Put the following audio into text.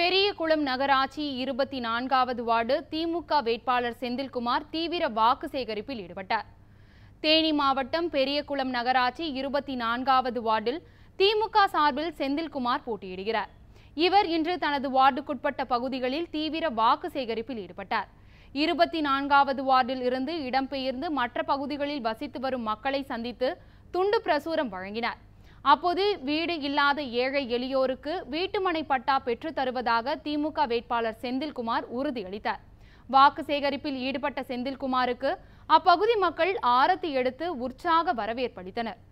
பெரியகுளம் நகராட்சி இருபத்தி நான்காவது வார்டு திமுக வேட்பாளர் செந்தில்குமார் தீவிர வாக்கு சேகரிப்பில் ஈடுபட்டார் தேனி மாவட்டம் பெரியகுளம் நகராட்சி இருபத்தி நான்காவது வார்டில் திமுக சார்பில் செந்தில்குமார் போட்டியிடுகிறார் இவர் இன்று தனது வார்டுக்குட்பட்ட பகுதிகளில் தீவிர வாக்கு சேகரிப்பில் ஈடுபட்டார் இருபத்தி நான்காவது வார்டில் இருந்து இடம்பெயர்ந்து மற்ற பகுதிகளில் வசித்து வரும் மக்களை சந்தித்து துண்டு பிரசுரம் வழங்கினார் அப்போது வீடு இல்லாத ஏழை எளியோருக்கு வீட்டுமனை பட்டா பெற்றுத் தருவதாக திமுக வேட்பாளர் செந்தில்குமார் உறுதியளித்தார் வாக்கு சேகரிப்பில் ஈடுபட்ட செந்தில்குமாருக்கு அப்பகுதி மக்கள் ஆரத்தி எடுத்து உற்சாக வரவேற்பளித்தனர்